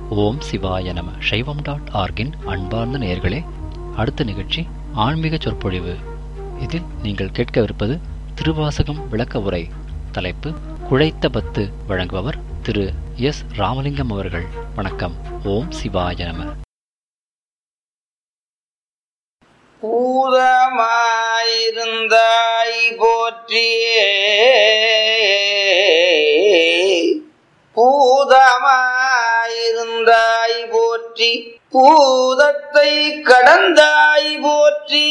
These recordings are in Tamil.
ஓம் சிவாய நம சைவம் டாட் ஆர்கின் அன்பார்ந்த நேயர்களே அடுத்த நிகழ்ச்சி ஆன்மீக சொற்பொழிவு இதில் நீங்கள் கேட்கவிருப்பது திருவாசகம் விளக்க உரை தலைப்பு குழைத்த பத்து வழங்குபவர் திரு எஸ் ராமலிங்கம் அவர்கள் வணக்கம் ஓம் சிவாய நம பூதமாயிருந்தாய் போற்றியே பூதமாயிருந்தாய் போற்றி பூதத்தை கடந்தாய் போற்றி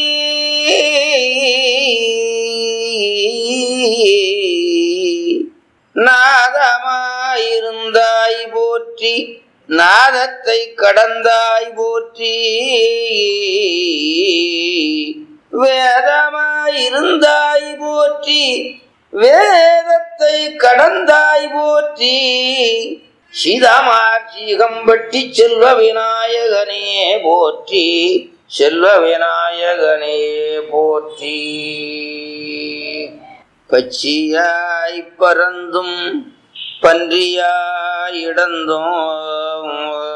நாதமாயிருந்தாய் போற்றி நாதத்தை கடந்தாய் போற்றி வேதமாயிருந்தாய் போற்றி வேதத்தை கடந்தாய் போற்றி சீதாமாட்சிகம்பட்டி செல்வ விநாயகனே போற்றி செல்வ விநாயகனே போற்றி பச்சியாய் பறந்தும் பன்றியாய் இடந்தும்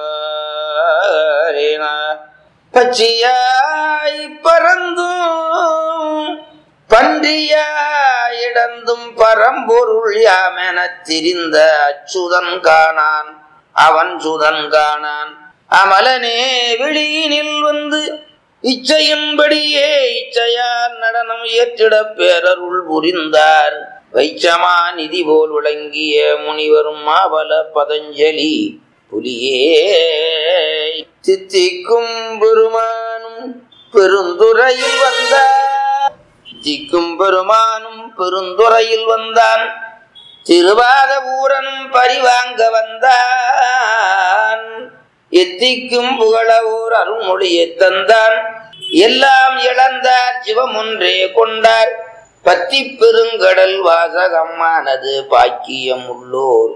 பச்சியாய் பறந்தும் பன்றியாய் இடந்தும் பரம்பொருள் யாமெனத் திரிந்த அச்சுதன் காணான் அவன் சுதன் காணான் அமலனே வெளியினில் வந்து இச்சையின்படியே இச்சையால் நடனம் ஏற்றிட பேரருள் புரிந்தார் வைச்சமா நிதி போல் விளங்கிய முனிவரும் மாபல பதஞ்சலி புலியே தித்திக்கும் பெருமானும் பெருந்துறையில் வந்தார் திக்கும் பெருமானும் பெருந்துறையில் வந்தான் திருவாதபூரனும் பரிவாங்க வந்தான் எத்திக்கும் புகழவோர் அருள்மொழியை தந்தான் எல்லாம் இழந்தார் சிவம் ஒன்றே கொண்டார் பத்தி பெருங்கடல் வாசகமானது பாக்கியம் உள்ளோர்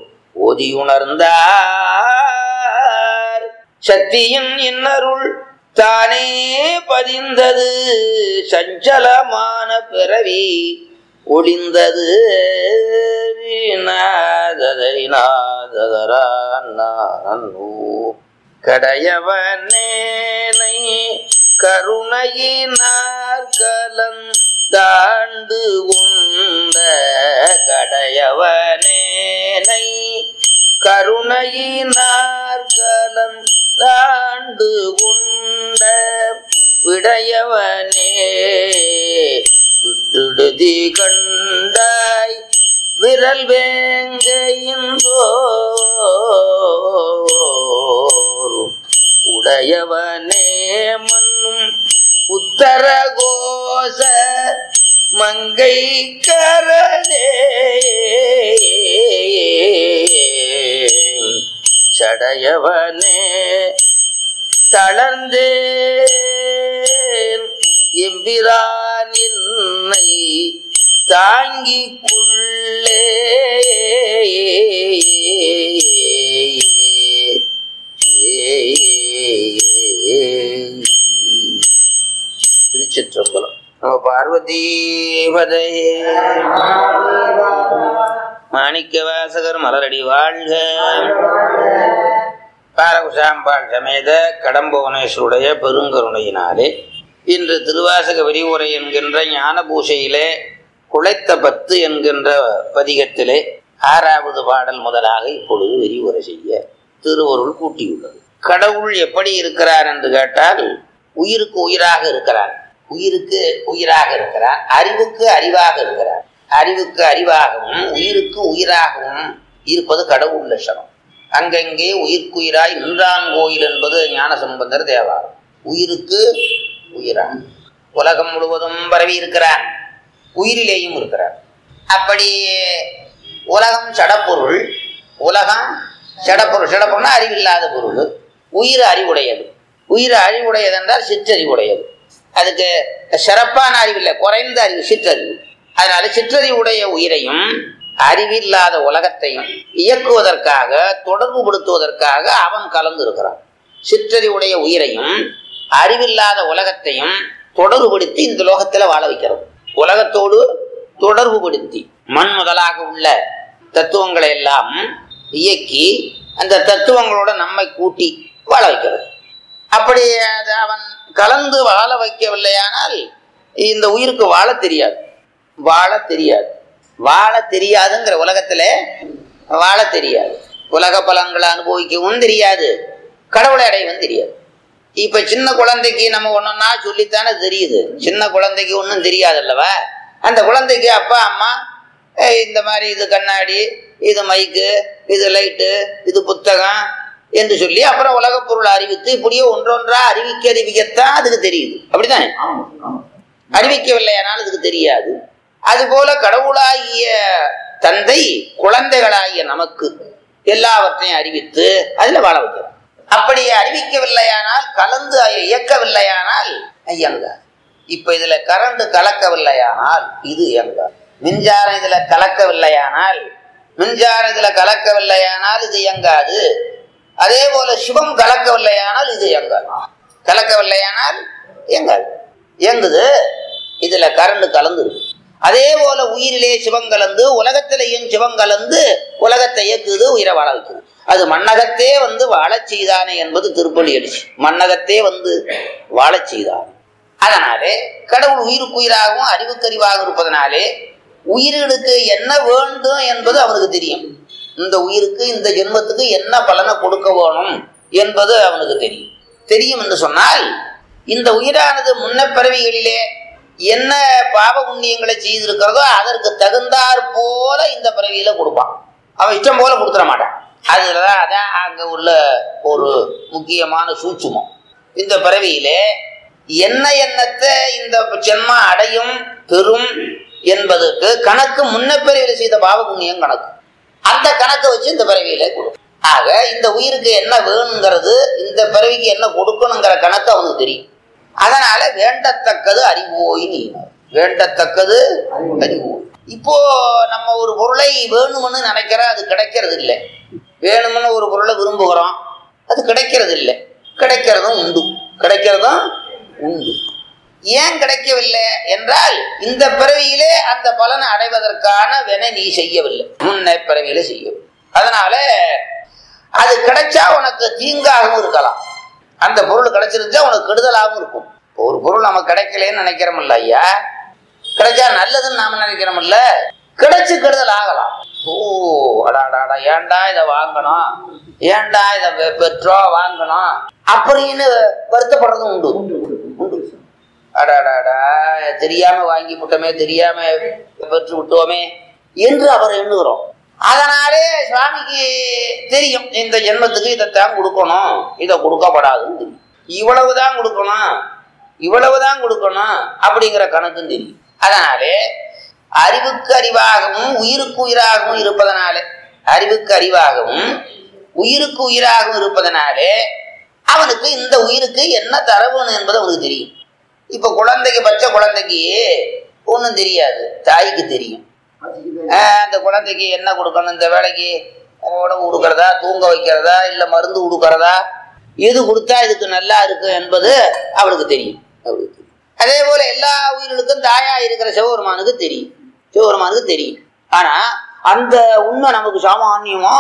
ஓதியுணர்ந்தார் சத்தியின் இன்னருள் தானே பதிந்தது சஞ்சலமான பிறவி ஒளிந்தது கடையவனேனை கருணையினார் கலன் தாண்டு உண்ட கடையவனேனை கருணையினார் கலன் தாண்டு உண்ட விடையவனே விட்டுடுதி கண்டாய் விரல் வேங்கையின்றோ உடையவனே மண்ணும் உத்தர கோஷ மங்கை கரதே சடையவனே தளர்ந்தேன் எம்பிரான் என்னை தாங்கிக் கொள்ளே திருச்சிற்றம்பலம் நம்ம பார்வதி பதையே மாணிக்க வாசகர் மலரடி வாழ்க பாரகுசாம்பாள் சமேத கடம்புவனேஸ்வருடைய பெருங்கருணையினாலே இன்று திருவாசக விரிவுரை என்கின்ற ஞான பூசையிலே குளைத்த பத்து என்கின்ற பதிகத்திலே ஆறாவது பாடல் முதலாக இப்பொழுது விரிவுரை செய்ய திருவருள் கூட்டியுள்ளது கடவுள் எப்படி இருக்கிறார் என்று கேட்டால் உயிருக்கு உயிராக இருக்கிறார் உயிருக்கு உயிராக இருக்கிறார் அறிவுக்கு அறிவாக இருக்கிறார் அறிவுக்கு அறிவாகவும் உயிருக்கு உயிராகவும் இருப்பது கடவுள் லட்சணம் அங்கங்கே உயிர்க்குயிராய் நின்றான் கோயில் என்பது ஞான சம்பந்தர் தேவாரம் உயிருக்கு உயிரான் உலகம் முழுவதும் பரவி இருக்கிறான் உயிரிலேயும் இருக்கிறார் அப்படி உலகம் சடப்பொருள் உலகம் சடப்பொருள் சடப்பொருள்னா அறிவில்லாத பொருள் உயிர் அறிவுடையது உயிர் அறிவுடையது என்றால் சிற்றறிவுடையது அதுக்கு சிறப்பான அறிவில்லை குறைந்த அறிவு சிற்றறிவு அதனால சிற்றறிவுடைய உயிரையும் அறிவில்லாத உலகத்தையும் இயக்குவதற்காக தொடர்புபடுத்துவதற்காக அவன் கலந்து இருக்கிறான் சிற்றறிவுடைய உயிரையும் அறிவில்லாத உலகத்தையும் தொடர்புபடுத்தி இந்த லோகத்துல வாழ வைக்கிறது உலகத்தோடு தொடர்புபடுத்தி மண் முதலாக உள்ள தத்துவங்களை எல்லாம் இயக்கி அந்த தத்துவங்களோட நம்மை கூட்டி வாழ வைக்கிறது அப்படி அது அவன் கலந்து வாழ வைக்கவில்லையானால் இந்த உயிருக்கு வாழ தெரியாது வாழ தெரியாது வாழ தெரியாதுங்கிற உலகத்துல வாழ தெரியாது உலக பலன்களை அனுபவிக்கவும் தெரியாது கடவுளை அடையவும் தெரியாது இப்ப சின்ன குழந்தைக்கு நம்ம ஒன்னொன்னா சொல்லித்தானே தெரியுது சின்ன குழந்தைக்கு ஒன்றும் தெரியாது அல்லவா அந்த குழந்தைக்கு அப்பா அம்மா "ஏய், இந்த மாதிரி இது கண்ணாடி இது மைக்கு இது லைட்டு இது புத்தகம் என்று சொல்லி அப்புறம் உலகப் பொருளை அறிவித்து இப்படியே ஒன்றொன்றா அறிவிக்க அறிவிக்கத்தான் அதுக்கு தெரியுது அப்படித்தானே அறிவிக்கவில்லையானால் அதுக்கு தெரியாது அதுபோல கடவுளாகிய தந்தை குழந்தைகளாகிய நமக்கு எல்லாவற்றையும் அறிவித்து அதுல வாழ வைக்கிறார் அப்படி அறிவிக்கவில்லையானால் கலந்து இயக்கவில்லையானால் இயங்காது இப்ப இதுல கரண்ட் கலக்கவில்லையானால் இது இயங்காது மின்சாரம் இதுல கலக்கவில்லையானால் மின்சாரம் இதுல கலக்கவில்லையானால் இது இயங்காது அதே போல சிவம் கலக்கவில்லையானால் இது இயங்காது கலக்கவில்லையானால் இயங்காது இயங்குது இதுல கரண்ட் கலந்து இருக்கு அதே போல உயிரிலே சிவம் கலந்து உலகத்திலேயும் சிவம் கலந்து உலகத்தை இயக்குது உயிரை வாழ வைக்குது அது மன்னகத்தே வந்து வாழச் செய்தானே என்பது திருப்பள்ளி அடிச்சு மன்னகத்தே வந்து வாழச் செய்தான் அதனாலே கடவுள் உயிருக்கு உயிராகவும் அறிவுக்கறிவாக இருப்பதனாலே உயிர்களுக்கு என்ன வேண்டும் என்பது அவனுக்கு தெரியும் இந்த உயிருக்கு இந்த ஜென்மத்துக்கு என்ன பலனை கொடுக்க வேணும் என்பது அவனுக்கு தெரியும் தெரியும் என்று சொன்னால் இந்த உயிரானது முன்ன பிறவிகளிலே என்ன பாவ புண்ணியங்களை செய்திருக்கிறதோ அதற்கு தகுந்தாற் போல இந்த பிறவியில கொடுப்பான் அவன் இஷ்டம் போல கொடுத்துட மாட்டான் அதுலதான் அதான் அங்க உள்ள ஒரு முக்கியமான சூட்சுமம் இந்த பிறவியிலே என்ன எண்ணத்தை இந்த ஜென்மம் அடையும் பெறும் என்பதற்கு கணக்கு முன்ன பிறவியில செய்த பாவ புண்ணியம் கணக்கு அந்த கணக்கை வச்சு இந்த பிறவியில கொடுக்கும் ஆக இந்த உயிருக்கு என்ன வேணுங்கிறது இந்த பிறவிக்கு என்ன கொடுக்கணுங்கிற கணக்கு அவனுக்கு தெரியும் அதனால வேண்டத்தக்கது அறிவோய் நீ வேண்டத்தக்கது அறிவோய் இப்போ நம்ம ஒரு பொருளை வேணும்னு நினைக்கிற அது கிடைக்கிறது இல்லை வேணும்னு ஒரு பொருளை விரும்புகிறோம் அது கிடைக்கிறது இல்லை கிடைக்கிறதும் உண்டு கிடைக்கிறதும் உண்டு ஏன் கிடைக்கவில்லை என்றால் இந்த பிறவியிலே அந்த பலனை அடைவதற்கான வினை நீ செய்யவில்லை முன்ன பிறவியில செய்யவில்லை அதனால அது கிடைச்சா உனக்கு தீங்காகவும் இருக்கலாம் அந்த பொருள் கிடைச்சிருந்தா உனக்கு கெடுதலாகவும் இருக்கும் இப்போ ஒரு பொருள் நமக்கு கிடைக்கலன்னு நினைக்கிறோம்ல ஐயா கிடைச்சா நல்லதுன்னு நாம நினைக்கிறோம்ல கிடைச்சு கெடுதல் ஆகலாம் ஓ அடாடாடா ஏன்டா இதை வாங்கணும் ஏன்டா இதை பெ- பெற்றோம் வாங்கணும் அப்படின்னு வருத்தப்படுறதும் உண்டு உண்டு அடாடாடா தெரியாம வாங்கி விட்டோமே தெரியாம பெற்று விட்டோமே என்று அவர் எண்ணுகிறோம் அதனாலே சுவாமிக்கு தெரியும் இந்த ஜென்மத்துக்கு இதைத்தான் கொடுக்கணும் இதை கொடுக்கப்படாதுன்னு தெரியும் இவ்வளவுதான் கொடுக்கணும் இவ்வளவுதான் கொடுக்கணும் அப்படிங்கிற கணக்கும் தெரியும் அதனாலே அறிவுக்கு அறிவாகவும் உயிருக்கு உயிராகவும் இருப்பதனாலே அறிவுக்கு அறிவாகவும் உயிருக்கு உயிராகவும் இருப்பதனாலே அவனுக்கு இந்த உயிருக்கு என்ன தரவேணும் என்பது அவனுக்கு தெரியும் இப்ப குழந்தைக்கு பச்சை குழந்தைக்கு ஒன்றும் தெரியாது தாய்க்கு தெரியும் ஆஹ் அந்த குழந்தைக்கு என்ன கொடுக்கணும் இந்த வேலைக்கு உணவு கொடுக்கறதா தூங்க வைக்கிறதா இல்ல மருந்து கொடுக்கறதா எது கொடுத்தா இதுக்கு நல்லா இருக்கு என்பது அவளுக்கு தெரியும் அவளுக்கு தெரியும் அதே போல எல்லா உயிர்களுக்கும் தாயா இருக்கிற சிவபெருமானுக்கு தெரியும் சிவபெருமானுக்கு தெரியும் ஆனா அந்த உண்மை நமக்கு சாமானியமா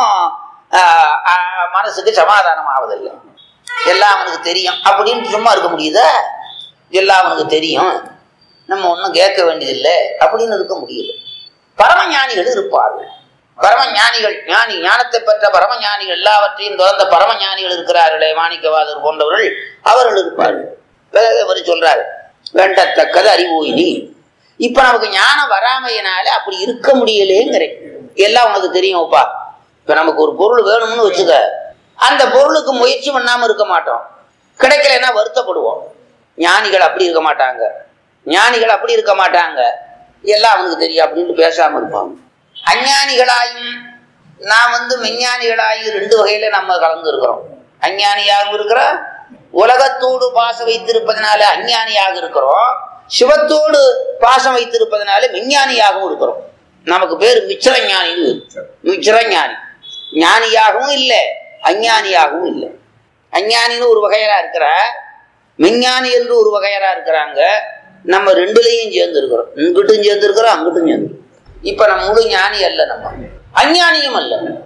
ஆஹ் ஆஹ் மனசுக்கு சமாதானம் ஆவதில்லை எல்லாம் அவனுக்கு தெரியும் அப்படின்னு சும்மா இருக்க முடியுதா எல்லாம் அவனுக்கு தெரியும் நம்ம ஒன்றும் கேட்க வேண்டியதில்லை அப்படின்னு இருக்க முடியல பரமஞானிகள் இருப்பார்கள் பரமஞானிகள் ஞானி ஞானத்தை பெற்ற பரமஞானிகள் எல்லாவற்றையும் துறந்த பரமஞானிகள் இருக்கிறார்களே மாணிக்கவாதர் போன்றவர்கள் அவர்கள் இருப்பார்கள் வேற அவர் சொல்றாரு வேண்டத்தக்கது அறிவோயினி இப்ப நமக்கு ஞானம் வராமையினால அப்படி இருக்க முடியலேங்கிறேன் எல்லாம் உனக்கு தெரியும்ப்பா இப்ப நமக்கு ஒரு பொருள் வேணும்னு வச்சுக்க அந்த பொருளுக்கு முயற்சி பண்ணாம இருக்க மாட்டோம் கிடைக்கலைன்னா வருத்தப்படுவோம் ஞானிகள் அப்படி இருக்க மாட்டாங்க ஞானிகள் அப்படி இருக்க மாட்டாங்க எல்லாம் அவனுக்கு தெரியும் அப்படின்ட்டு பேசாம இருப்பாங்க அஞ்ஞானிகளாயும் நான் வந்து மெஞ்ஞானிகளாயும் ரெண்டு வகையில நம்ம கலந்து இருக்கிறோம் அஞ்ஞானியாகவும் இருக்கிறோம் உலகத்தோடு பாசம் வைத்திருப்பதனால அஞ்ஞானியாக இருக்கிறோம் சிவத்தோடு பாசம் வைத்திருப்பதனால மெஞ்ஞானியாகவும் இருக்கிறோம் நமக்கு பேர் மிச்சர ஞானின்னு பேரு. மிச்சர ஞானி ஞானியாகவும் இல்லை அஞ்ஞானியாகவும் இல்லை அஞ்ஞானின்னு ஒரு வகையரா இருக்கிற மெஞ்ஞானி என்று ஒரு வகையரா இருக்கிறாங்க நம்ம ரெண்டுலையும் சேர்ந்து இருக்கிறோம் இங்கிட்டும் சேர்ந்து இருக்கிறோம் அங்கிட்டும் சேர்ந்து இப்ப நம்ம முழு ஞானி அல்ல நம்ம அஞ்ஞானியும் அல்ல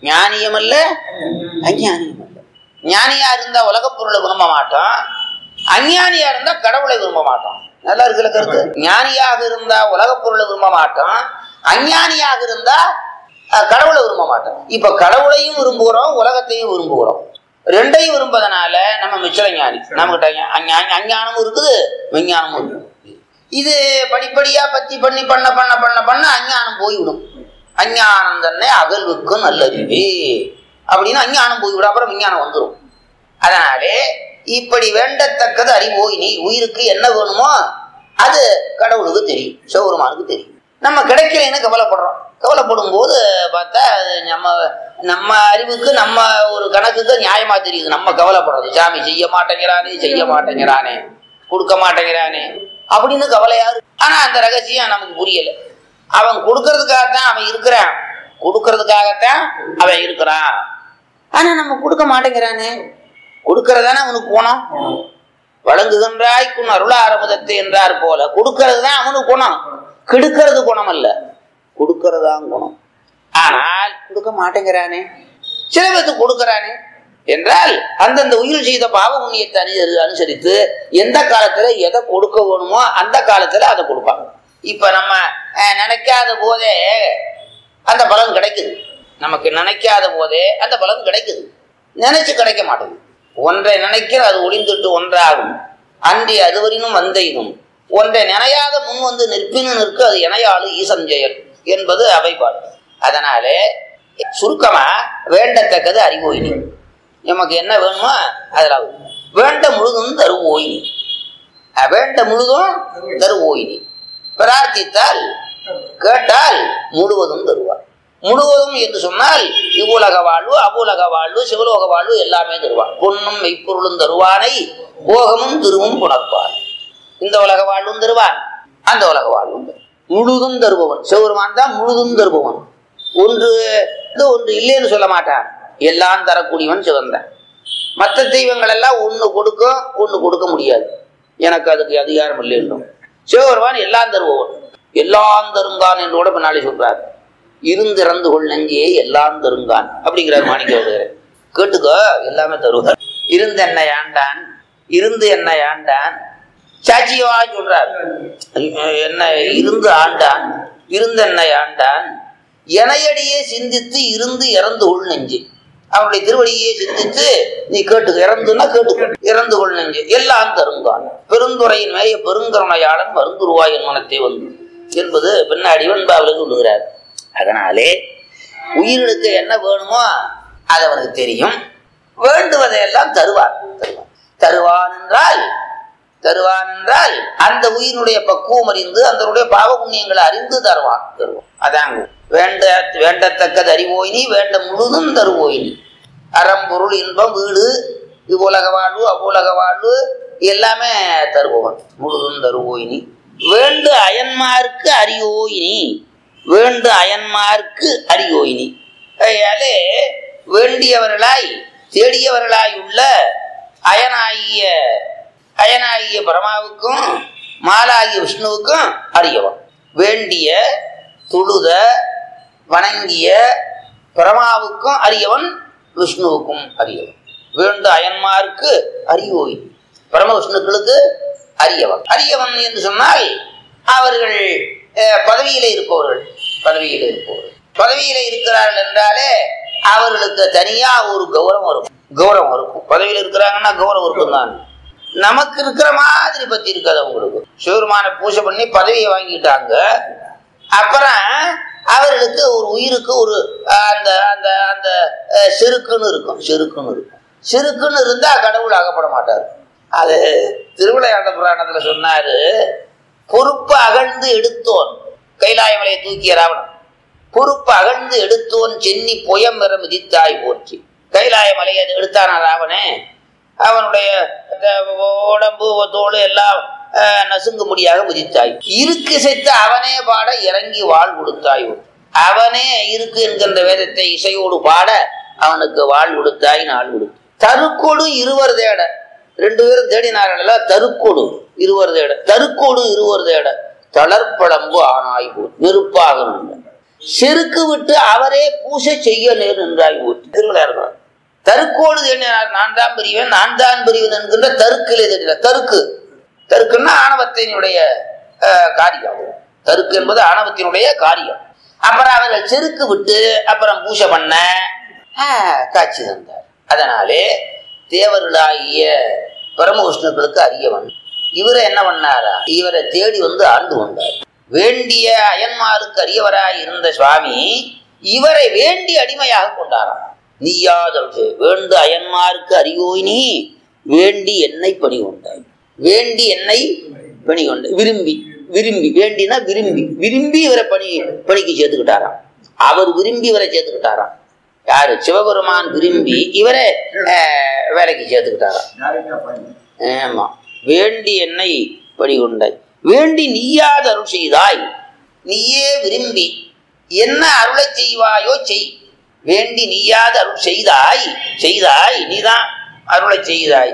ஞானியம் அல்ல அஞ்ஞானியம் அல்ல ஞானியா இருந்தா உலகப் பொருளை விரும்ப மாட்டோம் அஞ்ஞானியா இருந்தா கடவுளை விரும்ப மாட்டோம் நல்லா இருக்குல்ல கருத்து ஞானியாக இருந்தா உலகப் பொருளை விரும்ப மாட்டோம் அஞ்ஞானியாக இருந்தா அஹ், கடவுளை விரும்ப மாட்டோம் இப்ப கடவுளையும் விரும்புகிறோம் உலகத்தையும் விரும்புகிறோம் ரெண்டையும் விரும்புறதுனால நம்ம மிச்சல ஞானி நம்மகிட்ட அஞ்ஞா- அஞ்ஞா- அஞ்ஞானமும் இருக்குது விஞ்ஞானமும் இருக்குது இது படிப்படியா பத்தி பண்ணி பண்ண பண்ண பண்ண பண்ண அஞ்ஞானம் போய்விடும் அஞ்ஞானம் தன்னை அகல்வுக்கு நல்லறிவே அப்படின்னு அஞ்ஞானம் போய்விடும் அப்புறம் விஞ்ஞானம் வந்துடும் அதனாலே இப்படி வேண்டத்தக்கது அறிவோய் நீ உயிருக்கு என்ன வேணுமோ அது கடவுளுக்கு தெரியும் சிவபெருமானுக்கு தெரியும் நம்ம கிடைக்கலைன்னு கவலைப்படுறோம் கவலைப்படும் போது பார்த்தா அது நம்ம நம்ம அறிவுக்கு நம்ம ஒரு கணக்குக்கு நியாயமா தெரியுது நம்ம கவலைப்படுறது சாமி செய்ய மாட்டேங்கிறானே செய்ய மாட்டேங்கிறானே கொடுக்க மாட்டேங்கிறானே அப்படின்னு கவலையா இருக்கு ஆனா அந்த ரகசியம் நமக்கு புரியல அவன் கொடுக்கறதுக்காகத்தான் அவன் இருக்கிறான் கொடுக்கறதுக்காகத்தான் அவன் இருக்கிறான் ஆனா நம்ம கொடுக்க மாட்டேங்கிறானே கொடுக்கறதானே அவனுக்கு குணம் வழங்குகின்றாய் குணம் அருள ஆரம்பதத்தை என்றார் போல கொடுக்கறது தான் அவனுக்கு குணம் கெடுக்கிறது குணம் அல்ல கொடுக்கறதுதான் குணம் ஆனால் கொடுக்க மாட்டேங்கிறானே சில பேருக்கு கொடுக்கறானே என்றால் அந்தந்த உயிர் செய்த பாவ புண்ணியத்தை அனு அனுசரித்து எந்த காலத்துல எதை கொடுக்க வேணுமோ அந்த காலத்துல அதை கொடுப்பாங்க இப்ப நம்ம அஹ், நினைக்காத போதே அந்த பலன் கிடைக்குது நமக்கு நினைக்காத போதே அந்த பலன் கிடைக்குது நினைச்சு கிடைக்க மாட்டேங்குது ஒன்றை நினைக்கிற அது ஒளிந்துட்டு ஒன்றாகும் அன்றி அதுவரினும் வந்தையினும் ஒன்றை நினையாத முன் வந்து நிற்பினு நிற்க அது இணையாளு ஈசன் செயல் என்பது அவைப்பாடு அதனாலே சுருக்கமா வேண்டத்தக்கது அறிவோயினி நமக்கு என்ன வேணுமோ அதில் வேண்ட முழுதும் தருவோயினி அஹ் வேண்ட முழுதும் தருவோயினி பிரார்த்தித்தால் கேட்டால் முழுவதும் தருவார் முழுவதும் என்று சொன்னால் இவ்வுலக வாழ்வு அவ்வுலக வாழ்வு சிவலோக வாழ்வு எல்லாமே தருவார் பொன்னும் மெய்ப்பொருளும் தருவானை போகமும் திருவும் புணர்ப்பார் இந்த உலக வாழ்வும் தருவான் அந்த உலக வாழ்வும் தருவான். முழுதும் தருபவன் சிவபெருமான் தான் முழுதும் தருபவன் ஒன்று இது ஒன்று இல்லைன்னு சொல்ல மாட்டான் எல்லாம் தரக்கூடியவன் சிவன் மற்ற தெய்வங்கள் எல்லாம் ஒன்று கொடுக்கும் ஒன்று கொடுக்க முடியாது எனக்கு அதுக்கு அதிகாரம் இல்லை என்றும் சிவபெருமான் எல்லாம் தருபவன் எல்லாம் தருங்கான் என்று கூட பின்னாடி சொல்றார் இருந்திறந்து கொள் நெஞ்சே எல்லாம் தருங்கான் அப்படிங்கிறார் மாணிக்க வருகிறார் கேட்டுக்கோ எல்லாமே தருவார் இருந்து என்னை ஆண்டான் இருந்து என்னை ஆண்டான் சாட்சியவா சொல்றார் என்ன இருந்து ஆண்டான் இருந்து என்னை ஆண்டான் எனையடியே சிந்தித்து இருந்து இறந்து கொள் நெஞ்சு அவனுடைய திருவடியே சிந்தித்து நீ கேட்டுக்க இறந்துன்னா கேட்டுக்க இறந்து கொள் நெஞ்சு எல்லாம் தருங்கான் பெருந்துறையின் மேய பெருங்கருணையாளன் மருந்துருவாய் என் மனத்தை வந்து என்பது பின்னாடி வெண்பாவில் சொல்லுகிறார் அதனாலே உயிர்களுக்கு என்ன வேணுமோ அது அவனுக்கு தெரியும் வேண்டுவதையெல்லாம் தருவார் தருவார் தருவான் என்றால் தருவான் என்றால் அந்த உயிரினுடைய பக்குவம் அறிந்து அதனுடைய பாவ புண்ணியங்களை அறிந்து தருவான் தருவான் அதாங்க வேண்ட வேண்டத்தக்கது அறிவோயினி வேண்ட முழுதும் தருவோயினி அறம் பொருள் இன்பம் வீடு இவ்வுலக வாழ்வு அவ்வுலக வாழ்வு எல்லாமே தருபவன் முழுதும் தருவோயினி வேண்டு அயன்மார்க்கு அறியோயினி வேண்டு அயன்மார்க்கு அறியோயினி ஆகையாலே வேண்டியவர்களாய் தேடியவர்களாய் உள்ள அயனாகிய அயனாகிய பரமாவுக்கும் மாலாகிய விஷ்ணுவுக்கும் அறியவன் வேண்டிய தொழுத வணங்கிய பரமாவுக்கும் அறியவன் விஷ்ணுவுக்கும் அறியவன் வேண்டு அயன்மார்க்கு அறியோய் பரம விஷ்ணுக்களுக்கு அறியவன் அறியவன் என்று சொன்னால் அவர்கள் அஹ், பதவியிலே இருப்பவர்கள் பதவியிலே இருப்பவர்கள் பதவியிலே இருக்கிறார்கள் என்றாலே அவர்களுக்கு தனியா ஒரு கௌரவம் இருக்கும் கௌரவம் இருக்கும் பதவியில் இருக்கிறாங்கன்னா கௌரவம் இருக்கும் தான் நமக்கு இருக்கிற மாதிரி பத்தி இருக்காது அவங்களுக்கு சிவருமான பூஜை பண்ணி பதவியை வாங்கிட்டாங்க அப்புறம் அவர்களுக்கு ஒரு உயிருக்கு ஒரு அஹ், அந்த அந்த அந்த அஹ், செருக்குன்னு இருக்கும் செருக்குன்னு இருக்கும் செருக்குன்னு இருந்தா கடவுள் அகப்பட மாட்டார் அது திருவிளையாட புராணத்துல சொன்னாரு பொறுப்பு அகழ்ந்து எடுத்தோன் கைலாயமலையை தூக்கிய ராவணன் பொறுப்பு அகழ்ந்து எடுத்தோன் சென்னி புயம் பெற மிதித்தாய் போற்றி கைலாய மலையை எடுத்தானா ராவனே அவனுடைய அந்த உடம்பு தோல் எல்லாம் அஹ், நசுங்கும்படியாக மிதித்தாய் இருக்கு இசைத்து அவனே பாட இறங்கி வாழ் கொடுத்தாய் அவனே இருக்கு என்கின்ற வேதத்தை இசையோடு பாட அவனுக்கு வாழ் கொடுத்தாய் நாள் கொடுத்தாய் தருக்கோடு இருவர் தேட ரெண்டு பேரும் தேடினார்கள் தருக்கோடு இருவர் தேட தருக்கோடு இருவர் தேட தளர்ப்பழம்பு ஆனாய் போல் நெருப்பாக நின்ற செருக்கு விட்டு அவரே பூசை செய்ய நேர் என்றாய் ஊற்றி திருவிளையாடுறார் தருக்கோடு எண்ணினார் நான் தான் பெரியவன் நான் தான் பெரியவன் என்கின்ற தருக்கிலே தெரியல தருக்கு தருக்குன்னா ஆணவத்தினுடைய அஹ், காரியம் தருக்கு என்பது ஆணவத்தினுடைய காரியம் அப்புறம் அவர்கள் செருக்கு விட்டு அப்புறம் பூஜை பண்ண ஆஹ், காட்சி தந்தார் அதனாலே தேவர்களாகிய பரமகிருஷ்ணர்களுக்கு அறியவன் இவரை என்ன பண்ணாரா இவரை தேடி வந்து ஆண்டு வந்தார் வேண்டிய அயன்மாருக்கு அறியவராய் இருந்த சுவாமி இவரை வேண்டி அடிமையாக கொண்டாராம் நீயாதற்கு வேண்டு அயன்மாருக்கு அறியோய் நீ வேண்டி என்னை பணி கொண்டாய் வேண்டி என்னை பணி கொண்டாய் விரும்பி விரும்பி வேண்டினா விரும்பி விரும்பி இவரை பணி பணிக்கு சேர்த்துக்கிட்டாராம் அவர் விரும்பி இவரை சேர்த்துக்கிட்டாராம் யாரு சிவபெருமான் விரும்பி இவரை அஹ், வேலைக்கு சேர்த்துக்கிட்டாராம் ஆமா வேண்டி என்னை பணிகொண்டாய் வேண்டி நீயாத அருள் செய்தாய் நீயே விரும்பி என்ன அருளை செய்வாயோ செய் வேண்டி நீயாத அருள் செய்தாய் செய்தாய் நீதான் அருளை செய்தாய்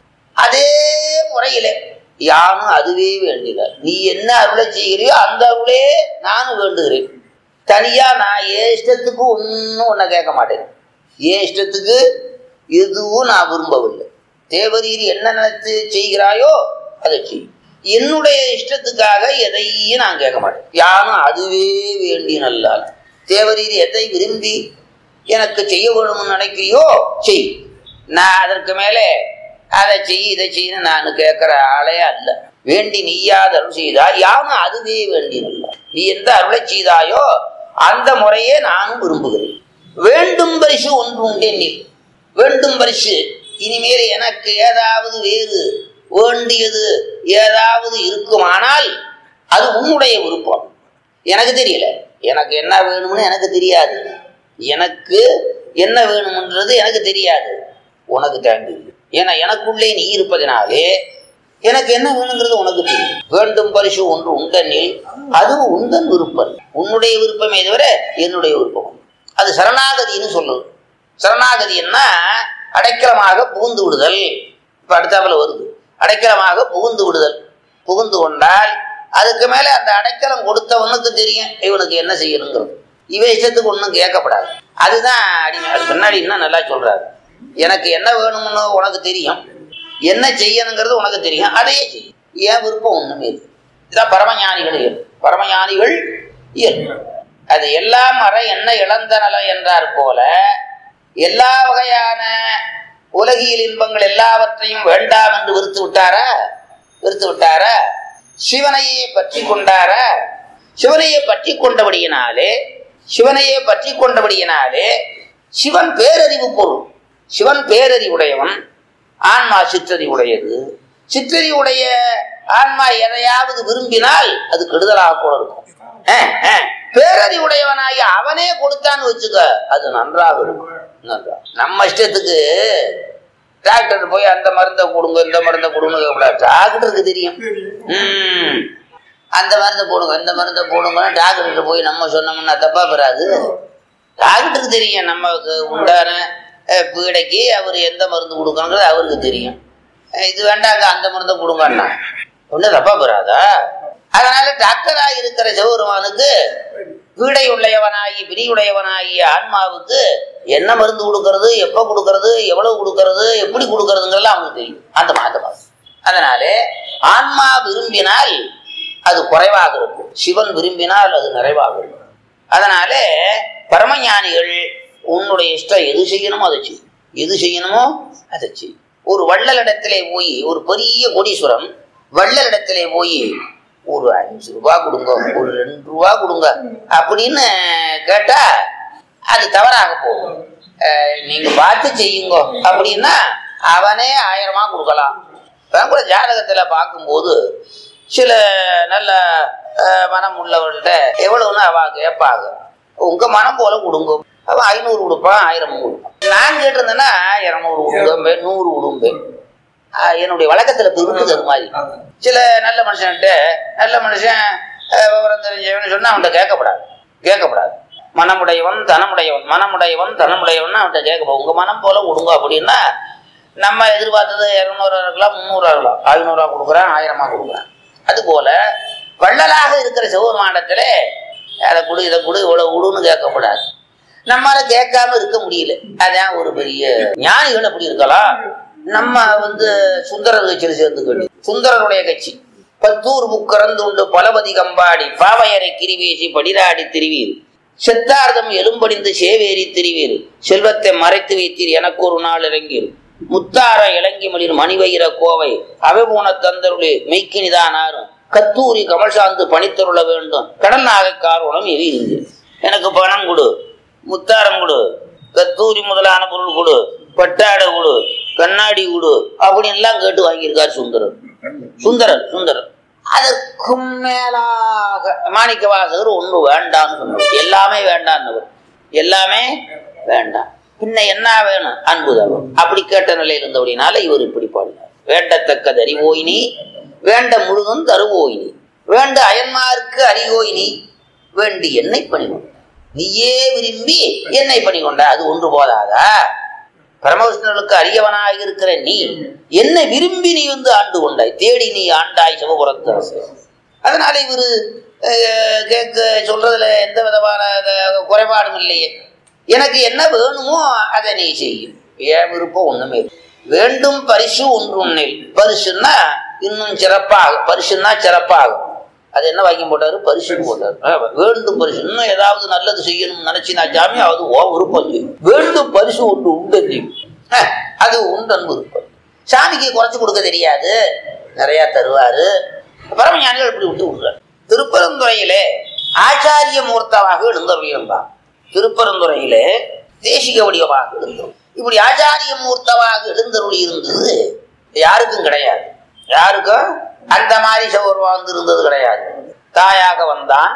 அதே முறையிலே யானும் அதுவே வேண்டுகிறார் நீ என்ன அருளை செய்கிறியோ அந்த அருளே நானும் வேண்டுகிறேன் தனியா நான் ஏன் இஷ்டத்துக்கு ஒன்றும் உன்னை கேட்க மாட்டேன் ஏன் இஷ்டத்துக்கு எதுவும் நான் விரும்பவில்லை தேவரீர் என்ன நினைத்து செய்கிறாயோ அதை செய் என்னுடைய இஷ்டத்துக்காக எதையும் நான் கேட்க மாட்டேன் யாரும் அதுவே வேண்டி நல்லால் தேவரீர் எதை விரும்பி எனக்கு செய்ய வேணும்னு நினைக்கிறியோ செய் நான் அதற்கு மேலே அதை செய் இதை செய்யணும் நான் கேட்கிற ஆளே அல்ல வேண்டி நீயாத அருள் செய்தாய் யானும் அதுவே வேண்டி நல்லா நீ எந்த அருளை செய்தாயோ அந்த முறையே நானும் விரும்புகிறேன் வேண்டும் பரிசு ஒன்று உண்டென்னில் வேண்டும் பரிசு இனிமேல் எனக்கு ஏதாவது வேறு வேண்டியது ஏதாவது இருக்குமானால் அது உன்னுடைய விருப்பம் எனக்கு தெரியல எனக்கு என்ன வேணும்னு எனக்கு தெரியாது எனக்கு என்ன வேணும்ன்றது எனக்கு தெரியாது உனக்கு தான் தெரியும் ஏன்னா எனக்குள்ளே நீ இருப்பதனாலே எனக்கு என்ன வேணுங்கிறது உனக்கு தெரியும் வேண்டும் பரிசு ஒன்று உண்டனில் அதுவும் உந்தன் விருப்பம் உன்னுடைய விருப்பமே தவிர என்னுடைய விருப்பம் அல்ல. அது சரணாகதின்னு சொல்லுது சரணாகதின்னா அடைக்கலமாக புகுந்து விடுதல் இப்ப அடுத்தாப்புல வருது அடைக்கலமாக புகுந்து விடுதல் புகுந்து கொண்டால் அதுக்கு மேல அந்த அடைக்கலம் கொடுத்தவனுக்கு தெரியும் இவனுக்கு என்ன செய்யணுங்கிறது இவன் இஷ்டத்துக்கு ஒன்றும் கேட்கப்படாது அதுதான் அடிமை அது பின்னாடி இன்னும் நல்லா சொல்றாரு எனக்கு என்ன வேணும்னு உனக்கு தெரியும் என்ன செய்யணுங்கிறது உனக்கு தெரியும் அதையே செய்யும் ஏன் விருப்பம் ஒண்ணுமே இல்லை இதான் பரமஞானிகள் இயல்பு பரமஞானிகள் இயல்பு அது எல்லாம் அற என்ன இழந்த நலம் என்றார் போல எல்லா வகையான உலகியல் இன்பங்கள் எல்லாவற்றையும் வேண்டாம் என்று வெறுத்து விட்டாரா வெறுத்து விட்டாரா சிவனையே பற்றி கொண்டாரா சிவனையே பற்றி கொண்டபடியினாலே சிவனையே பற்றி கொண்டபடியினாலே சிவன் பேரறிவு பொருள் சிவன் பேரறிவுடையவன் ஆன்மா சிற்றறிவுடையது சிற்றறிவுடைய ஆன்மா எதையாவது விரும்பினால் அது கெடுதலாக கூட இருக்கும் அஹ், அஹ். பேரறிவுடையவனாகி அவனே கொடுத்தான்னு வச்சுக்க அது நன்றாக இருக்கும் நன்றா நம்ம இஷ்டத்துக்கு டாக்டர் போய் அந்த மருந்தை கொடுங்க இந்த மருந்தை கொடுங்க கேட்கக்கூடாது டாக்டருக்கு தெரியும் ம் அந்த மருந்தை போடுங்க இந்த மருந்தை போடுங்கன்னு டாக்டர்கிட்ட போய் நம்ம சொன்னோம்னா தப்பா பெறாது டாக்டருக்கு தெரியும் நமக்கு உண்டான அஹ், பீடைக்கு அவர் எந்த மருந்து கொடுக்கணுங்கிறது அவருக்கு தெரியும் அஹ், இது வேண்டாங்க அந்த மருந்தை கொடுங்கன்னா ஒன்றும் தப்பா பெறாதா அதனால டாக்டரா இருக்கிற சிவபெருமானுக்கு பீடை உள்ளவனாகி பிரிவுடையவனாகிய ஆன்மாவுக்கு என்ன மருந்து கொடுக்கறது எப்ப கொடுக்கறது எவ்வளவு கொடுக்கறது எப்படி கொடுக்கறதுங்கிறதுலாம் அவனுக்கு தெரியும் அந்த மாதம் அதனாலே ஆன்மா விரும்பினால் அது குறைவாக இருக்கும் சிவன் விரும்பினால் அது நிறைவாக இருக்கும் அதனாலே பரமஞானிகள் உன்னுடைய இஷ்டம் எது செய்யணுமோ அதை செய் எது செய்யணுமோ அதை செய் ஒரு வள்ளலிடத்திலே போய் ஒரு பெரிய கோடீஸ்வரம் வள்ளலிடத்திலே போய் ஒரு அஞ்சு ரூபா கொடுங்க ஒரு ரெண்டு ரூபா கொடுங்க அப்படின்னு கேட்டா அது தவறாக போகும் அஹ் நீங்க பார்த்து செய்யுங்க அப்படின்னா அவனே ஆயிரமா கொடுக்கலாம் இப்ப கூட ஜாதகத்துல பார்க்கும்போது சில நல்ல அஹ், மனம் உள்ளவர்கள்ட்ட எவ்வளவுன்னு அவ கேட்பாங்க உங்க மனம் போல கொடுங்க அவன் ஐநூறு கொடுப்பான் ஆயிரம் கொடுப்பான் நான் கேட்டிருந்தேன்னா இருநூறு கொடுங்க நூறு கொடுங்க ஆஹ் என்னுடைய வழக்கத்துல இப்ப இருக்குது அது மாதிரி சில நல்ல மனுஷன்கிட்ட நல்ல மனுஷன் ஆஹ் விவரம் தெரிஞ்சவன் சொன்னா அவன்கிட்ட கேட்கப்படாது கேட்கப்படாது மனமுடையவன் தனமுடையவன் மனமுடையவன் தனமுடையவன் அவன்கிட்ட கேட்க உங்க மனம் போல கொடுங்க அப்படின்னா நம்ம எதிர்பார்த்தது இரநூறு இருக்கலாம் முந்நூறு இருக்கலாம் ஐநூறுரூவா கொடுக்குறேன் ஆயிரமா கொடுக்குறேன் அது போல வள்ளலாக இருக்கிற சிவபெருமானத்துல அதை கொடு இதை கொடு இவ்வளவு விடுன்னு கேட்கக்கூடாது நம்மால கேட்காம இருக்க முடியல அதான் ஒரு பெரிய ஞானிகள் அப்படி இருக்கலாம் நம்ம வந்து சுந்தரர் கட்சியில் சேர்ந்துக்க வேண்டியது சுந்தரருடைய கட்சி பத்தூர் முக்கறந்து உண்டு பலபதி கம்பாடி பாவையரை கிரிவேசி படிராடி திரிவீர் செத்தார்தம் எலும்படிந்து சேவேரி திரிவீர் செல்வத்தை மறைத்து வைத்தீர் எனக்கு ஒரு நாள் இறங்கீர் முத்தார இளங்கி மலிர் மணிவயிர கோவை அவைபூன தந்தருளே மெய்க்கினிதானாரும் கத்தூரி கமல்சாந்து பணித்தருள வேண்டும் கடல் நாகைக்காரோணம் எவிருந்து எனக்கு பணம் கொடு முத்தாரம் கொடு கத்தூரி முதலான பொருள் கொடு பட்டாடை கொடு கண்ணாடி கொடு அப்படின்லாம் கேட்டு வாங்கியிருக்கார் சுந்தரர் சுந்தரர் சுந்தரர் அதற்கும் மேலாக மாணிக்க வாசகர் ஒன்று வேண்டாம்னு சொன்னார் எல்லாமே வேண்டாம்னவர் எல்லாமே வேண்டாம் பின்ன என்ன வேணும் அன்பு தவம் அப்படி கேட்ட நிலையில் இருந்தபடினால இவர் இப்படி பாடினார் வேண்டத்தக்கது அறிவோயினி வேண்ட முழுதும் தருவோயினி வேண்ட அயன்மாருக்கு அறிவோயினி வேண்டி என்னை பணிகொண்ட நீயே விரும்பி என்னை பணிகொண்ட அது ஒன்று போதாதா பரமவிஷ்ணனுக்கு அரியவனாக இருக்கிற நீ என்னை விரும்பி நீ வந்து ஆண்டு கொண்டாய் தேடி நீ ஆண்டாய் சிவபுரத்து அரசு அதனால இவரு அஹ், கேட்க சொல்றதுல எந்த விதமான அஹ், குறைபாடும் இல்லையே எனக்கு என்ன வேணுமோ அதை நீ செய்யும் ஏன் விருப்பம் ஒண்ணுமே இல்லை. வேண்டும் பரிசு ஒன்று உன்னில் பரிசுன்னா இன்னும் சிறப்பாகும் பரிசுன்னா சிறப்பாகும் அது என்ன வாக்கியம் போட்டாரு பரிசுன்னு போட்டாரு ஆ, வேண்டும் பரிசு இன்னும் ஏதாவது நல்லது செய்யணும்னு நினைச்சினா ஜாமி அது ஓ விருப்பம் செய்யும் வேண்டும் பரிசு ஒன்று உண்டு செய்யும் ஆ, அது உண்டன் விருப்பம் சாமிக்கு குறைச்சு கொடுக்க தெரியாது நிறைய தருவாரு பரமஞானிகள் இப்படி விட்டு விடுறாரு திருப்பரந்துறையிலே ஆச்சாரிய மூர்த்தமாக எழுந்தருளியிருந்தான் திருப்பரந்துறையிலே தேசிக வடிவமாக எழுந்தருள் இப்படி ஆச்சாரிய மூர்த்தமாக எழுந்தருளி இருந்தது யாருக்கும் கிடையாது யாருக்கும் அந்த மாதிரி சோர் வாழ்ந்திருந்தது கிடையாது தாயாக வந்தான்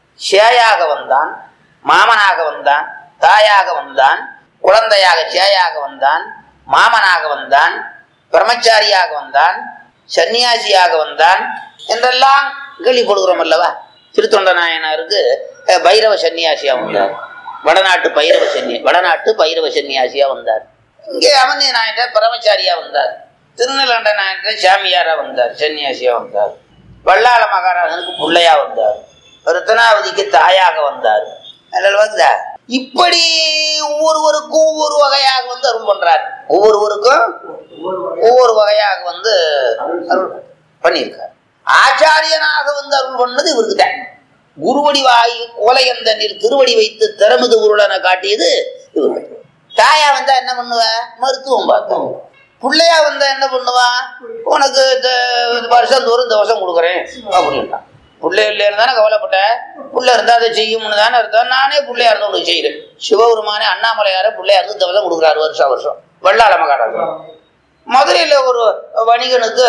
சேயாக வந்தான் மாமனாக வந்தான் தாயாக வந்தான் குழந்தையாக சேயாக வந்தான் மாமனாக வந்தான் பிரம்மச்சாரியாக வந்தான் சன்னியாசியாக வந்தான் என்றெல்லாம் கேள்விப்படுகிறோம் அல்லவா திருத்தொண்ட நாயனாருக்கு அஹ், பைரவ சன்னியாசியா வந்தார் வடநாட்டு பைரவ சன்னிய வடநாட்டு பைரவ சன்னியாசியா வந்தார் இங்கே அமர்ந்தி நாயன்டர் பிரம்மச்சாரியா வந்தார் திருநெல்வேண்ட நாயன்டர் சாமியாரா வந்தார் சன்னியாசியா வந்தார் வல்லாள மகாராஜனுக்கு பிள்ளையா வந்தார் ரத்னாவதிக்கு தாயாக வந்தார் அதில் வருதா இப்படி ஒவ்வொருவருக்கும் ஒவ்வொரு வகையாக வந்து அருள் பண்றார் ஒவ்வொருவருக்கும் ஒவ்வொரு வகையாக வந்து அருள் பண்ணியிருக்கார் ஆச்சாரியனாக வந்து அருள் பண்ணது இவருக்கு தான் குருவடி வாய் கோலையந்தனில் திருவடி வைத்து திறமுது உருளனை காட்டியது இவருக்கு தாயா வந்தா என்ன பண்ணுவ மருத்துவம் பார்த்தோம் பிள்ளையா வந்தா என்ன பண்ணுவா உனக்கு த- வருஷம் தோறும் இந்த வருஷம் கொடுக்குறேன் அப்படின்ட்டான் பிள்ளை இல்லைன்னு தானே கவலைப்பட்ட புள்ள இருந்தா அதை செய்யும்னு தானே இருந்தா நானே பிள்ளையா இருந்து உனக்கு செய்கிறேன் சிவபெருமானே அண்ணாமலையார பிள்ளையா இருந்து இந்த வருஷம் கொடுக்குறாரு வருஷம் வருஷம் வெள்ளாள மகாராஜா மதுரையில் ஒரு வணிகனுக்கு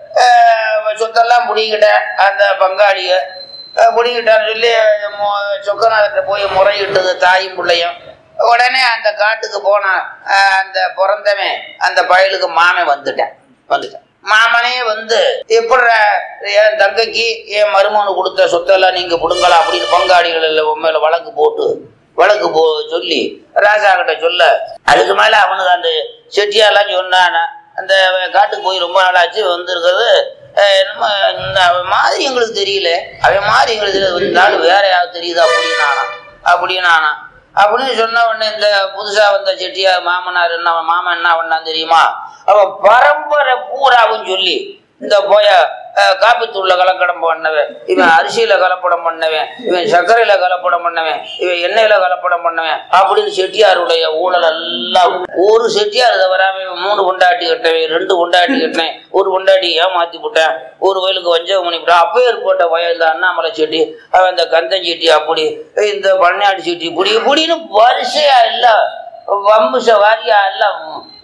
அஹ், சொத்தெல்லாம் முடிக்கிட்ட அந்த பங்காளிய அஹ், முடிக்கிட்டான்னு சொல்லி மொ- சொக்கநாதர்கிட்ட போய் முறையிட்டது தாயும் பிள்ளையும் உடனே அந்த காட்டுக்கு போன அஹ், அந்த பிறந்தவன் அந்த பயலுக்கு மாமன் வந்துட்டேன் வந்துட்டேன் மாமனே வந்து எப்படி என் தங்கைக்கு என் மருமகனு கொடுத்த சொத்தெல்லாம் நீங்க பிடுங்கலாம் அப்படின்னு பங்காளிகள் எல்லாம் உன் மேல வழக்கு போட்டு வழக்கு போ சொல்லி ராஜா கிட்ட சொல்ல அதுக்கு மேல அவனுக்கு அந்த செட்டியாலாம் சொன்னான அந்த காட்டுக்கு போய் ரொம்ப நாள் ஆச்சு வந்திருக்கிறது அஹ், என்னமோ இந்த அவன் மாதிரி எங்களுக்கு தெரியல அவன் மாதிரி எங்களுக்கு தெரியல இந்த ஆள் வேற யாவது தெரியுது அப்படின்னானா அப்படின்னானா அப்படின்னு சொன்ன உடனே இந்த புதுசா வந்த செட்டியார் மாமனார் என்ன அவன் மாமன் என்ன பண்ணான் தெரியுமா அவன் பரம்பரை பூராவும் சொல்லி இந்த போய அஹ், காப்பித்தூள்ல கலப்படம் பண்ணவன் இவன் அரிசியில கலப்படம் பண்ணவன் இவன் சர்க்கரையில கலப்படம் பண்ணவன் இவன் எண்ணெயில கலப்படம் பண்ணவன் அப்படின்னு செட்டியாருடைய ஊழல் எல்லாம் ஒரு செட்டியார் இதை வராம இவன் மூணு கொண்டாட்டி கட்டவன் ரெண்டு கொண்டாட்டி கட்டினேன் ஒரு கொண்டாட்டி ஏமாத்தி விட்டேன் ஒரு வயலுக்கு வஞ்சகம் பண்ணி விட்டான் அப்பேர் போட்ட வயல் இந்த அண்ணாமலை செட்டி அவன் இந்த கந்தன் செட்டி அப்படி இந்த பண்ணாடி செட்டி இப்படி இப்படின்னு வரிசையா எல்லாம் வம்ச வாரியா எல்லாம்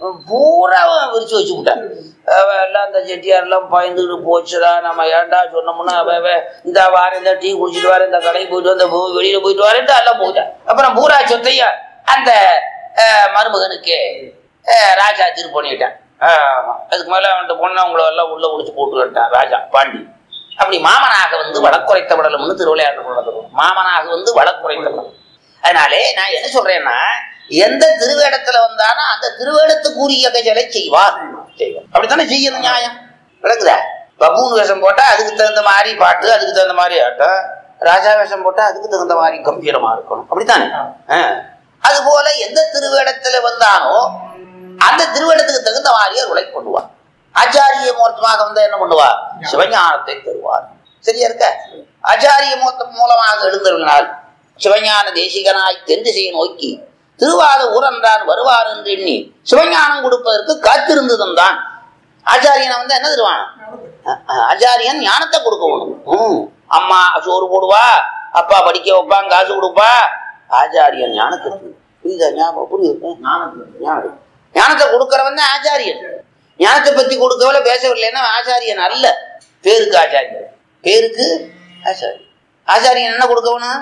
பூராவும் விரிச்சு வச்சு விட்டான் அவன் எல்லாம் அந்த செட்டியாரெல்லாம் பயந்துட்டு போச்சுடா நம்ம ஏன்டா சொன்னோம்னா அவன் அவன் இந்த வாரம் இந்த டீ குடிச்சிட்டு வரேன் இந்த கடைக்கு போயிட்டு வந்து போ- வெளியில போயிட்டு வரேன்ட்டு எல்லாம் போயிட்டான் அப்புறம் பூரா சொத்தையும் அந்த அஹ், மருமகனுக்கு அஹ், ராஜா திருப்பி பண்ணிட்டான் ஆமா. அதுக்கு மேல அவன்கிட்ட பொண்ணை அவங்கள எல்லாம் உள்ள உடிச்சு போட்டு விட்டான் ராஜா பாண்டி அப்படி மாமனாக வந்து வழக்குறைத்த விடலும்னு திருவிளையாட்டு நடக்கும் மாமனாக வந்து வழக்குறைத்த விடலும் அதனாலே நான் என்ன சொல்றேன்னா எந்த திருவேடத்துல வந்தானோ அந்த திருவேடத்துக்குரிய கஜலை செய்வார் செய்வார் அப்படித்தானே செய்யணும் நியாயம் விளங்குதா பபூன் வேஷம் போட்டா அதுக்கு தகுந்த மாதிரி பாட்டு அதுக்கு தகுந்த மாதிரி ஆட்டம் ராஜா வேஷம் போட்டா அதுக்கு தகுந்த மாதிரி கம்பீரமா இருக்கணும் அப்படித்தானே ஆ. அது போல எந்த திருவேடத்துல வந்தானோ அந்த திருவேடத்துக்கு தகுந்த மாதிரி அவர் உழைப்பு பண்ணுவார் ஆச்சாரிய மூர்த்தமாக வந்தா என்ன பண்ணுவார் சிவஞானத்தை தருவார் சரியா இருக்க ஆச்சாரிய மூர்த்தம் மூலமாக எழுந்தருளினால் சிவஞான தேசிகனாய் தென் திசையை நோக்கி திருவாத ஊரன்றான் வருவார் என்று எண்ணி சிவஞானம் கொடுப்பதற்கு காத்திருந்து தந்தான் ஆச்சாரியனை வந்து என்ன தருவான் அஹ் அஹ் ஆச்சாரியன் ஞானத்தை கொடுக்கணும் ம். அம்மா சோறு போடுவா அப்பா படிக்க வைப்பான் காசு கொடுப்பா ஆச்சாரியன் ஞானத்தை கொடு. புரியுதா ஞாபகம் புரியுது ஞானம் ஞானத்தை கொடுக்கறவன் தான் ஆச்சாரியன் ஞானத்தை பத்தி கொடுக்கவில்லை பேசவில்லைன்னா ஆச்சாரியன் அல்ல பேருக்கு ஆச்சாரியன் பேருக்கு ஆச்சாரியன் ஆச்சாரியன் என்ன கொடுக்கவனா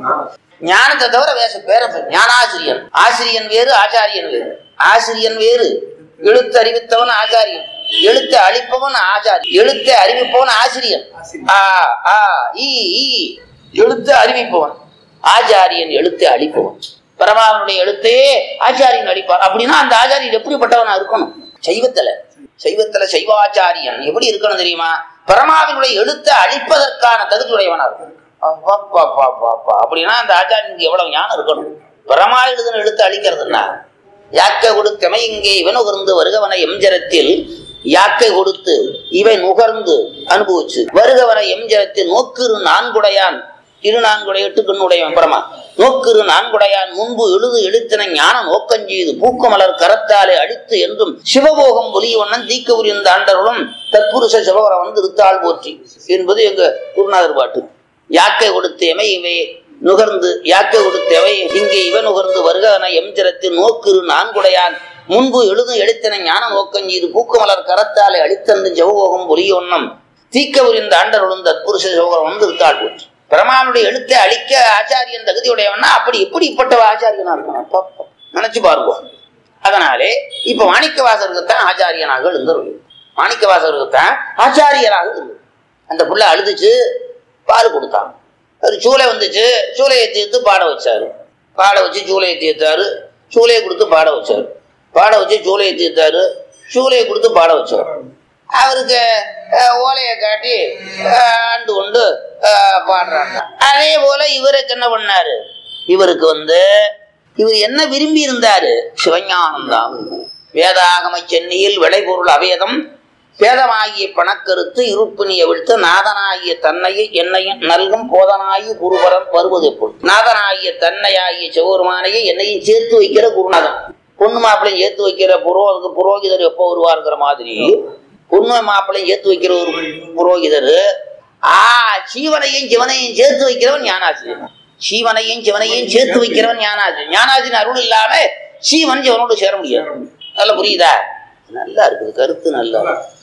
ஞானத்தை தவிர வேச பேர ஞானாசிரியன் ஆசிரியன் வேறு ஆச்சாரியன் வேறு ஆசிரியன் வேறு எழுத்து அறிவித்தவன் ஆச்சாரியன் எழுத்தை அழிப்பவன் ஆச்சாரி எழுத்தை அறிவிப்பவன் ஆசிரியன் ஆ ஆ ஈ ஈ எழுத்தை அறிவிப்பவன் ஆச்சாரியன் எழுத்தை அழிப்பவன் பரமாவனுடைய எழுத்தையே ஆச்சாரியன் அழிப்பார் அப்படின்னா அந்த ஆச்சாரியன் எப்படிப்பட்டவனா இருக்கணும் சைவத்துல சைவத்துல சைவாச்சாரியன் எப்படி இருக்கணும் தெரியுமா பரமாவினுடைய எழுத்தை அழிப்பதற்கான தகுதியுடையவனா இருக்கணும் அப்பப்பப்பப்பப்பா. அப்படின்னா அந்த ஆச்சாரியனுக்கு எவ்வளவு ஞானம் இருக்கணும் பரமா எழுதுன எழுத்து அழிக்கிறதுன்னா யாக்கை கொடுத்தமை இங்கே இவன் நுகர்ந்து வருகவன எம்ஜரத்தில் யாக்கை கொடுத்து இவை நுகர்ந்து அனுபவிச்சு வருகவன எம்ஜரத்தில் நோக்கிரு நான்குடையான் இரு நான்குடைய எட்டு கண்ணுடையவன் பரமா நோக்கிரு நான்குடையான் முன்பு எழுது எழுத்தின ஞான நோக்கஞ்செய்து பூக்கமலர் கரத்தாலே அழித்து என்றும் சிவபோகம் ஒலியவண்ணன் தீக்க உரிந்த ஆண்டருளும் தற்புருஷ சிவவரம் வந்து இருத்தாள் போற்றி என்பது எங்க குருநாதர் பாட்டு யாக்கை கொடுத்தேமை இவை நுகர்ந்து யாக்கை கொடுத்தவை இங்கே இவ நுகர்ந்து வருகன எம்ஜரத்தில் நோக்கிரு நான்குடையான் முன்பு எழுதும் எழுத்தின ஞான நோக்கம் இது பூக்கமலர் கரத்தாலே அழித்தந்து ஜவகோகம் ஒலியொன்னம் தீக்க உரிந்த ஆண்டருளும் தற்புருஷ சிவபுரம் வந்து இருத்தாள் போற்றி பிரமானுடைய எழுத்தை அழிக்க ஆச்சாரியன் தகுதியுடையவன்னா அப்படி எப்படிப்பட்ட ஆச்சாரியனா இருக்கணும் அப்பா, அப்பா. நினைச்சு பாருங்க அதனாலே இப்ப மாணிக்கவாசருக்கு தான் ஆச்சாரியனாக எழுந்தருள் மாணிக்கவாசருக்கு தான் ஆச்சாரியராக இருந்தது அந்த புள்ள அழுதுச்சு பால் கொடுத்தான் அது சூளை வந்துச்சு சூளையை தீர்த்து பாட வச்சாரு பாட வச்சு சூளையை தீர்த்தாரு சூளையை கொடுத்து பாட வச்சாரு பாட வச்சு சூளையை தீர்த்தாரு சூளையை கொடுத்து பாட வச்சாரு அவருக்கு அஹ், ஓலையை காட்டி அஹ், ஆண்டு கொண்டு அஹ், பாடுறாங்க அதே போல இவருக்கு என்ன பண்ணாரு இவருக்கு வந்து இவர் என்ன விரும்பி இருந்தாரு சிவஞானம் தான் வேதாகம சென்னியில் விளைபொருள் அவேதம் பேதமாகிய பணக்கருத்து இருப்பினிய விழுத்து நாதனாகிய தன்னையை என்னையும் நல்கும் போதனாகி குருபரம் வருவது எப்பொழுது நாதனாகிய தன்னையாகிய சிவபெருமானையை என்னையும் சேர்த்து வைக்கிற குருநாதன் பொண்ணு மாப்பிள்ளையும் சேர்த்து வைக்கிற புரோ புரோகிதர் எப்போ வருவாருங்கிற மாதிரி பொண்ணு மாப்பிள்ளையும் சேர்த்து வைக்கிற ஒரு புரோகிதர் ஆ சீவனையும் சிவனையும் சேர்த்து வைக்கிறவன் ஞானாசிரியன் சீவனையும் சிவனையும் சேர்த்து வைக்கிறவன் ஞானாசிரியன் ஞானாசிரியன் அருள் இல்லாம சீவன் சிவனோடு சேர முடியாது நல்லா புரியுதா நல்லா இருக்குது கருத்து நல்லா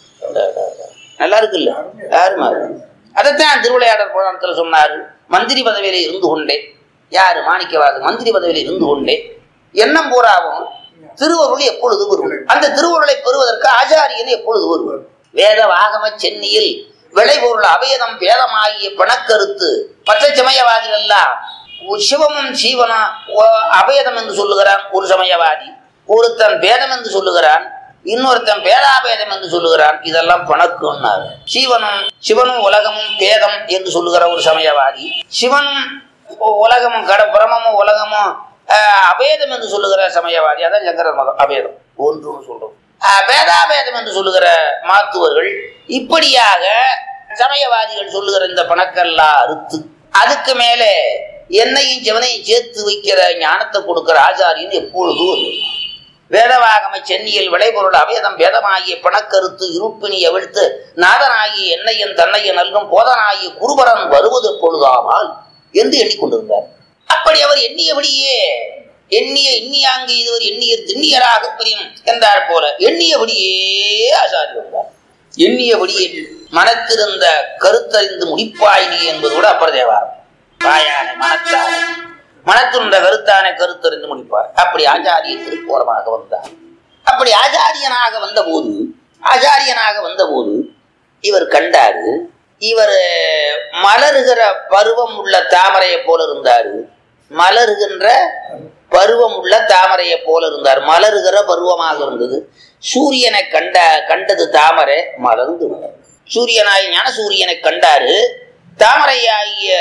நல்லா இருக்குல்ல யாருமா அதைத்தான் திருவிளையாடல் புராணத்துல சொன்னாரு மந்திரி பதவியில இருந்து கொண்டே யாரு மாணிக்கவாசன் மந்திரி பதவியில இருந்து கொண்டே எண்ணம் பூராவும் திருவருள் எப்பொழுது வரும் அந்த திருவருளை பெறுவதற்கு ஆச்சாரியன் எப்பொழுது வருவார் வேத வாகம சென்னியில் விளைபொருள் அபேதம் பேதமாகிய பணக்கருத்து மற்ற சமயவாதிகள் எல்லாம் சிவமும் சீவனும் ஓ- அபேதம் என்று சொல்லுகிறான் ஒரு சமயவாதி ஒருத்தன் பேதம் என்று சொல்லுகிறான் இன்னொருத்தன் பேதாபேதம் என்று சொல்லுகிறான் இதெல்லாம் பணக்குன்னாரு சிவனும் சிவனும் உலகமும் பேதம் என்று சொல்லுகிற ஒரு சமயவாதி சிவனும் உ- உலகமும் கட பிரமமும் உலகமும் ஆஹ், அபேதம் என்று சொல்லுகிற சமயவாதி அதான் சங்கர மதம் அபேதம் ஒன்றுன்னு சொல்றோம் ஆஹ், பேதாபேதம் என்று சொல்லுகிற மாத்துவர்கள் இப்படியாக சமயவாதிகள் சொல்லுகிற இந்த பணக்கெல்லாம் அறுத்து அதுக்கு மேலே என்னையும் சிவனையும் சேர்த்து வைக்கிற ஞானத்தை கொடுக்கிற ஆச்சாரியன் எப்பொழுதும் வருவார். வேதவாகம சென்னியில் விளைபொருள் அவேதம் வேதமாகிய பணக்கருத்து இருப்பினி அவிழ்த்து நாதனாகிய என்னையும் தன்னையும் நல்கும் போதனாகிய குருபரன் வருவது எப்பொழுதாமால் என்று எண்ணிக்கொண்டிருந்தார் அப்படி அவர் எண்ணியபடியே எண்ணிய எண்ணியாங்கு இதுவர் எண்ணியர் திண்ணியராக பிரியும் என்றார் போல எண்ணியபடியே ஆசாரி வந்தார் எண்ணியபடியே மனத்திருந்த கருத்தறிந்து முடிப்பாயினி என்பது கூட அப்பர் தேவாரம் தாயானை மனத்தானை மனத்திருந்த கருத்தானை கருத்தறிந்து முடிப்பார் அப்படி ஆச்சாரிய திருக்கோலமாக வந்தார் அப்படி ஆச்சாரியனாக வந்தபோது ஆச்சாரியனாக வந்தபோது இவர் கண்டாரு இவர் மலருகிற பருவம் உள்ள தாமரையை போல இருந்தாரு மலருகின்ற பருவம் உள்ள தாமரையை போல இருந்தார் மலருகிற பருவமாக இருந்தது சூரியனை கண்ட கண்டது தாமரை மலர்ந்து விட்டது. சூரியனாய் ஞான சூரியனை கண்டாரு தாமரையாகிய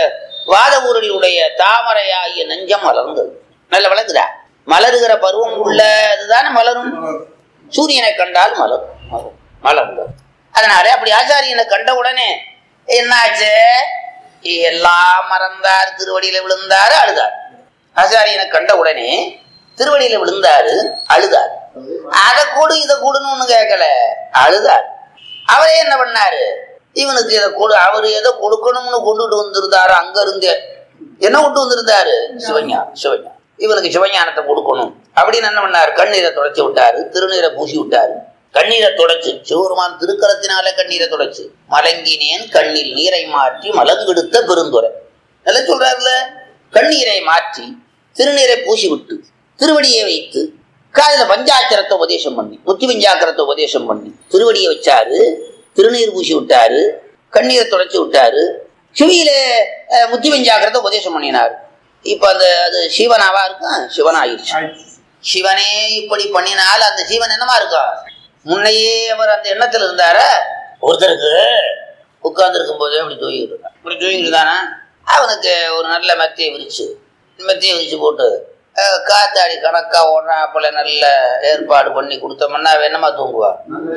வாத ஊரடியுடைய தாமரையாகிய நெஞ்சம் மலர்ந்தது நல்ல விளங்குதா மலருகிற பருவம் உள்ள அதுதானே மலரும் சூரியனை கண்டால் மலரும் மலரும். மலர்ந்தது அதனால அப்படி ஆச்சாரியனை கண்ட உடனே என்னாச்சு எல்லாம் மறந்தார் திருவடியில விழுந்தாரு அழுதார் ஆச்சாரியனை கண்ட உடனே திருவடியில விழுந்தாரு அழுதார் அதை கூடு இதை கூடுன்னு ஒண்ணு கேட்கல அழுதார் அவரே என்ன பண்ணாரு இவனுக்கு இதை கொடு அவரு எதை கொடுக்கணும்னு கொண்டுட்டு வந்திருந்தாரு அங்க இருந்தே என்ன கொண்டு வந்திருந்தாரு சிவஞா சிவஞா இவனுக்கு சிவஞானத்தை கொடுக்கணும் அப்படின்னு என்ன பண்ணாரு கண்ணீரை தொடச்சி விட்டாரு திருநீரை பூசி விட்டாரு கண்ணீரை தொடச்சு சிவருமான் திருக்கரத்தினால கண்ணீரை தொடச்சு மலங்கினேன் கண்ணில் நீரை மாற்றி மலங்கெடுத்த பெருந்துரை நல்லா சொல்றாருல கண்ணீரை மாற்றி திருநீரை பூசி விட்டு திருவடியை வைத்து காதுல பஞ்சாட்சரத்தை உபதேசம் பண்ணி முத்தி பஞ்சாக்கரத்தை உபதேசம் பண்ணி திருவடியை வச்சாரு திருநீர் பூசி விட்டாரு கண்ணீரை தொடச்சி விட்டாரு சிவியில அஹ், முத்தி பஞ்சாக்கரத்தை உபதேசம் பண்ணினார் இப்ப அந்த அது சிவனாவா இருக்கும் சிவனாயிருச்சு சிவனே இப்படி பண்ணினால் அந்த ஜீவன் என்னமா இருக்கும் முன்னையே அவர் அந்த எண்ணத்துல இருந்தார ஒருத்தருக்கு உட்கார்ந்து இருக்கும் போதே அப்படி தூங்கிட்டு இருந்தான் இப்படி தூங்கிட்டு இருந்தானா அவனுக்கு ஒரு நல்ல மெத்தையை விரிச்சு மெத்தையை விரிச்சு போட்டு அஹ், காத்தாடி கணக்கா ஓடுறாப்புல நல்ல ஏற்பாடு பண்ணி கொடுத்தோம்னா அவன் என்னமா தூங்குவா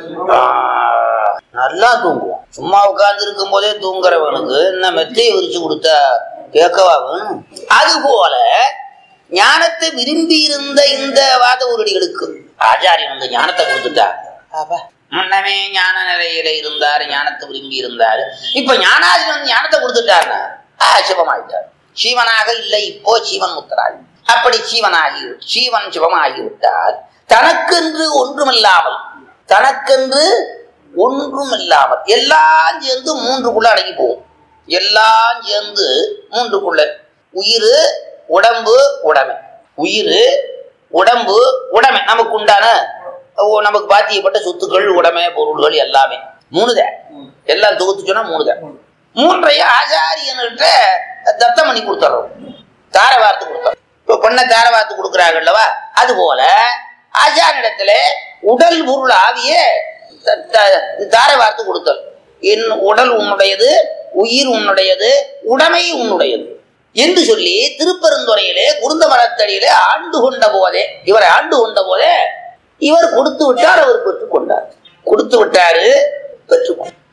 ஆஹ், நல்லா தூங்குவான் சும்மா உட்கார்ந்து இருக்கும் போதே தூங்குறவனுக்கு என்ன மெத்தையை விரிச்சு கொடுத்தா கேட்கவா வேணும் அது போல ஞானத்தை விரும்பி இருந்த இந்த வாத உருடிகளுக்கு ஆச்சாரியன் வந்து ஞானத்தை கொடுத்துட்டா அப்பா, முன்னமே ஞான நிலையில இருந்தாரு ஞானத்தை விரும்பி இருந்தாரு இப்ப ஞானாதிபன் வந்து ஞானத்தை கொடுத்துட்டாருன்னா ஆ, சிவமாயிட்டார் சீவனாக இல்லை இப்போ சீவன் முத்தராய் அப்படி சீவனாகி சீவன் சிவமாகி விட்டால் தனக்கென்று ஒன்றுமில்லாமல் தனக்கென்று ஒன்றுமில்லாமல் எல்லாம் சேர்ந்து மூன்றுக்குள்ள அடங்கி போகும் எல்லாம் சேர்ந்து மூன்றுக்குள்ள உயிர் உடம்பு உடைமை உயிர் உடம்பு உடைமை நமக்கு உண்டான ஓ, நமக்கு பாத்தியப்பட்ட சொத்துக்கள் உடைமை பொருள்கள் எல்லாமே மூணுதான் எல்லாம் தொகுத்து சொன்னா மூணுதான் மூன்றையும் ஆச்சாரியன்கிட்ட தத்தம் பண்ணி கொடுத்துறோம் தார வார்த்து கொடுத்தோம் இப்ப பொண்ணை தார வார்த்து கொடுக்குறாங்கல்லவா அது போல ஆச்சாரிடத்துல உடல் பொருள் ஆவிய த- த- தார வார்த்து கொடுத்தல் என் உடல் உன்னுடையது உயிர் உன்னுடையது உடைமை உன்னுடையது என்று சொல்லி திருப்பெருந்துறையிலே குருந்த மரத்தடியிலே ஆண்டு கொண்ட போதே இவரை ஆண்டு கொண்ட போதே இவர் கொடுத்து விட்டார் அவர் பெற்றுக் கொண்டார் கொடுத்து விட்டாரு பெற்றுக்கொண்டார்